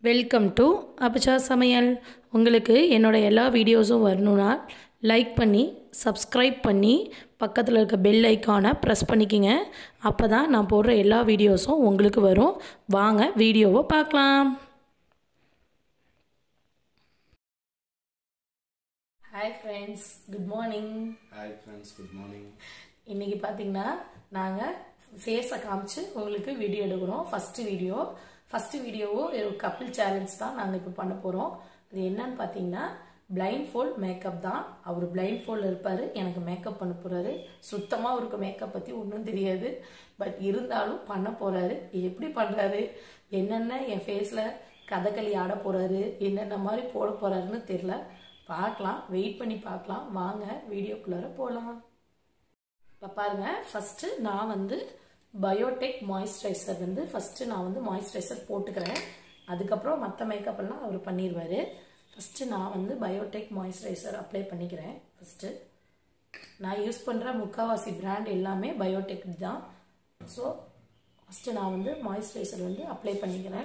Welcome to அபிச்சா சமையல் உங்களுக்கு என்னோடய எல்லா வீடியோஸும் வரணும்னா லைக் பண்ணி சப்ஸ்கிரைப் பண்ணி பக்கத்தில் இருக்க பெல் ஐக்கானை ப்ரெஸ் பண்ணிக்கிங்க அப்போ தான் நான் போடுற எல்லா வீடியோஸும் உங்களுக்கு வரும் வாங்க வீடியோவை பார்க்கலாம் hi friends good morning hi friends good morning இன்றைக்கி பார்த்தீங்கன்னா நாங்கள் ஃபேஸை காமிச்சு உங்களுக்கு வீடியோ எடுக்கிறோம் ஃபஸ்ட்டு வீடியோ ஃபஸ்ட்டு வீடியோவோ ஒரு கப்பிள் சேலஞ்ச் தான் நாங்கள் இப்போ பண்ண போகிறோம் அது என்னன்னு பார்த்தீங்கன்னா பிளைண்ட் ஃபோல்ட் மேக்கப் தான் அவர் பிளைண்ட் ஃபோல்டில் இருப்பார் எனக்கு மேக்கப் பண்ண போகிறாரு சுத்தமாக அவருக்கு மேக்கப் பற்றி ஒன்றும் தெரியாது பட் இருந்தாலும் பண்ண போகிறாரு எப்படி பண்ணுறாரு என்னென்ன என் ஃபேஸில் கதகளி ஆட போகிறாரு என்னென்ன மாதிரி போட போகிறாருன்னு தெரில பார்க்கலாம் வெயிட் பண்ணி பார்க்கலாம் வாங்க வீடியோக்குள்ளார போகலாம் இப்போ பாருங்க ஃபஸ்ட்டு நான் வந்து பயோடெக் மாய்ஸ்சரைசர் வந்து ஃபஸ்ட்டு நான் வந்து மாய்ஸ்சரைசர் போட்டுக்கிறேன் அதுக்கப்புறம் மற்ற மேக்கப் எல்லாம் அவர் பண்ணிடுவார் ஃபஸ்ட்டு நான் வந்து பயோடெக் மாய்ஸ்சரைசர் அப்ளை பண்ணிக்கிறேன் ஃபஸ்ட்டு நான் யூஸ் பண்ணுற முக்காவாசி பிராண்ட் எல்லாமே பயோடெக் தான் ஸோ ஃபஸ்ட்டு நான் வந்து மாய்ஸ்சரைசர் வந்து அப்ளை பண்ணிக்கிறேன்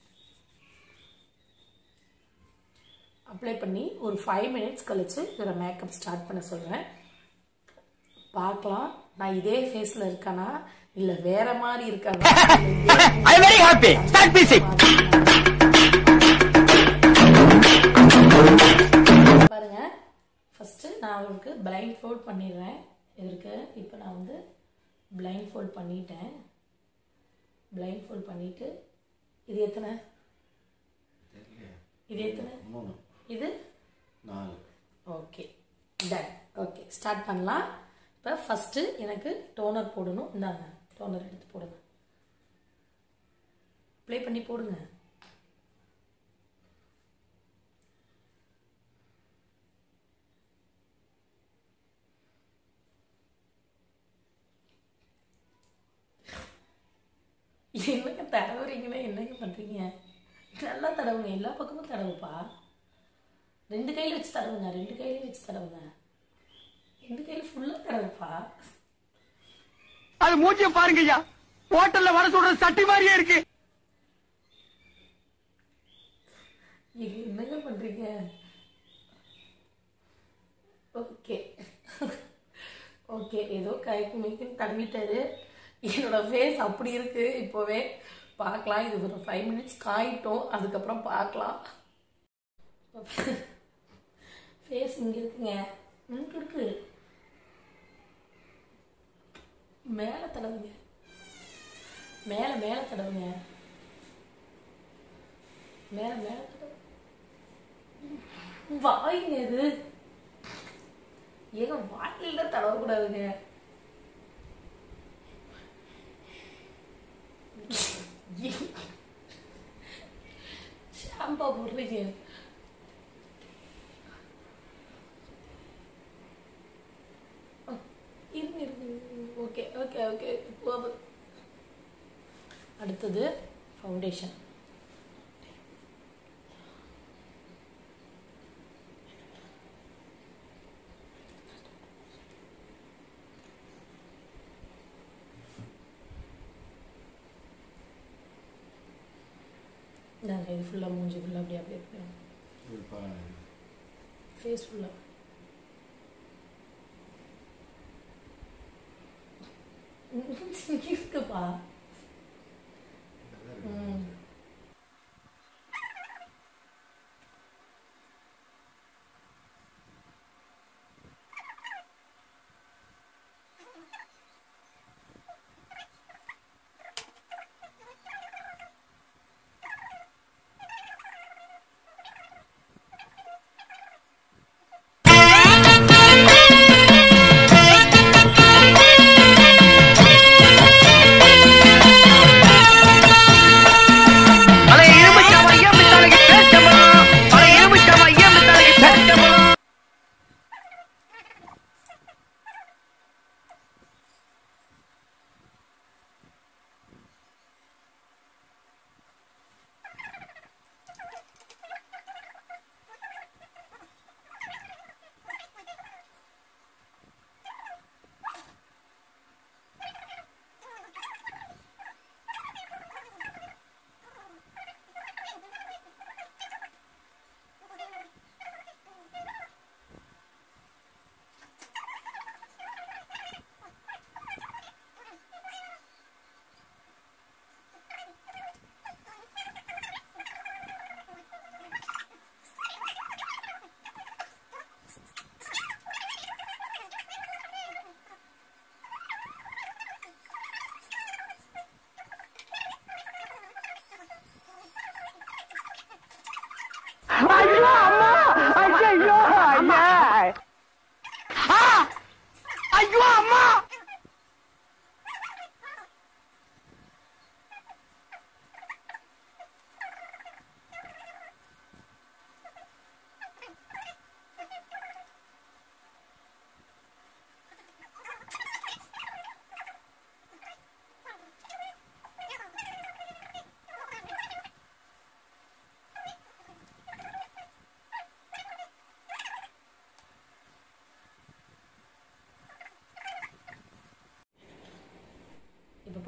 அப்ளை பண்ணி ஒரு ஃபைவ் மினிட்ஸ் கழித்து இதில் மேக்கப் ஸ்டார்ட் பண்ண சொல்கிறேன் பார்க்கலாம் நான் இதே ஃபேஸில் இருக்கானா இல்லை வேற மாதிரி இருக்கானா I am very happy. Start music. பாருங்க ஃபஸ்ட்டு நான் அவருக்கு பிளைண்ட் ஃபோல்ட் பண்ணிடுறேன் இதற்கு இப்போ நான் வந்து பிளைண்ட் ஃபோல்ட் பண்ணிட்டேன் பிளைண்ட் ஃபோல்ட் பண்ணிட்டு இது எத்தனை தெரியலையா இது எத்தனை மூணு இது நாலு ஓகே டன் ஓகே ஸ்டார்ட் பண்ணலாம் இப்போ ஃபஸ்ட்டு எனக்கு டோனர் போடணும் இந்தாங்க டோனர் எடுத்து போடுங்க ப்ளே பண்ணி போடுங்க என்னங்க தடவுறீங்களே என்னங்க பண்ணுறீங்க நல்லா தடவுங்க எல்லா பக்கமும் தடவுப்பா ரெண்டு கையில் வச்சு தடவுங்க ரெண்டு கையிலையும் வச்சு தடவுங்க ரெண்டு கையில் ஃபுல்லாக தடவுப்பா அது மூச்சிய பாருங்க ஐயா ஹோட்டல்ல வர சொல்ற சட்டி மாதிரியே இருக்கு நீங்க என்னங்க பண்றீங்க ஓகே ஓகே ஏதோ கைக்கு மிக்குன்னு தடவிட்டாரு என்னோட ஃபேஸ் அப்படி இருக்கு இப்போவே பார்க்கலாம் இது ஒரு ஃபைவ் மினிட்ஸ் காயிட்டோம் அதுக்கப்புறம் பார்க்கலாம் ஃபேஸ் இங்கே இருக்குங்க இங்கே இருக்கு மேலே தடவுங்க மேலே மேலே தடவுங்க மேலே மேலே தடவு வாய்ங்க இது ஏங்க வாயில தடவக்கூடாதுங்க ஷாம்பா போடுறீங்க இருங்க இருங்க ஓகே ஓகே ஓகே போதும் அடுத்தது ஃபவுண்டேஷன் நாங்கள் இது ஃபுல்லாக மூஞ்சி ஃபுல்லாக அப்படியே அப்படியே அப்படியே இது பாருங்க ஃபேஸ் ஃபுல்லாக இருக்குப்பா ம் Thank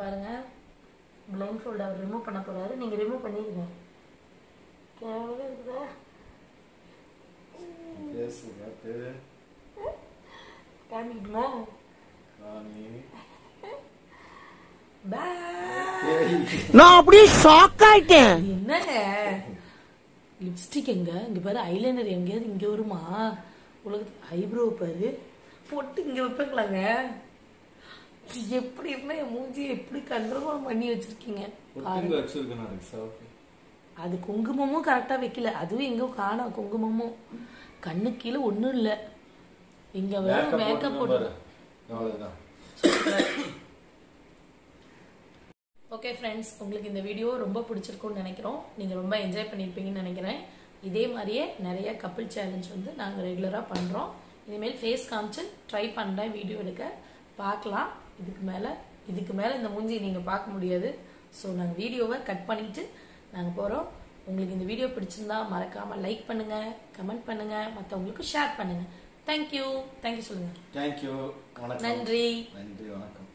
பாருங்க பிளைண்ட் ஃபோல்ட் அவர் ரிமூவ் பண்ண போறாரு நீங்க ரிமூவ் பண்ணிடுங்க கேவலம் இருக்குதா பேசு காட்டு காமிக்கணுமா ராணி பாய் நான் அப்படியே ஷாக் ஆயிட்டேன் இது என்னங்க லிப்ஸ்டிக் எங்க இங்க பாரு ஐலைனர் எங்கேயாவது இங்க வருமா உலகத்து ஐப்ரோ பாரு பொட்டு இங்க வைப்பங்களாங்க எப்படி இருந்தா என் மூஞ்சி எப்படி கண்ட்ரோல் பண்ணி வச்சிருக்கீங்க ஒட்டுங்க வச்சிருக்கேன் நான் சாப்பிட்டு அது குங்குமமும் கரெக்டா வைக்கல அதுவும் எங்கோ காணோம் குங்குமமும் கண்ணு கீழே ஒண்ணும் இல்ல இங்க வெறும் மேக்கப் போட்டு பாரு அவ்வளோதான் ஓகே ஃப்ரெண்ட்ஸ் உங்களுக்கு இந்த வீடியோ ரொம்ப பிடிச்சிருக்கும்னு நினைக்கிறோம் நீங்கள் ரொம்ப என்ஜாய் பண்ணியிருப்பீங்கன்னு நினைக்கிறேன் இதே மாதிரியே நிறைய கப்பிள் சேலஞ்ச் வந்து நாங்கள் ரெகுலராக பண்ணுறோம் இனிமேல் ஃபேஸ் காமிச்சு ட்ரை பண்ணுறேன் வீடியோ எடுக்க பார்க்கலாம் இதுக்கு மேலே இதுக்கு மேலே இந்த மூஞ்சி நீங்கள் பார்க்க முடியாது ஸோ நாங்கள் வீடியோவை கட் பண்ணிவிட்டு நாங்கள் போகிறோம் உங்களுக்கு இந்த வீடியோ பிடிச்சிருந்தா மறக்காமல் லைக் பண்ணுங்கள் கமெண்ட் பண்ணுங்கள் மற்றவங்களுக்கு ஷேர் பண்ணுங்கள் தேங்க்யூ தேங்க்யூ சொல்லுங்கள் தேங்க்யூ வணக்கம் நன்றி நன்றி வணக்கம்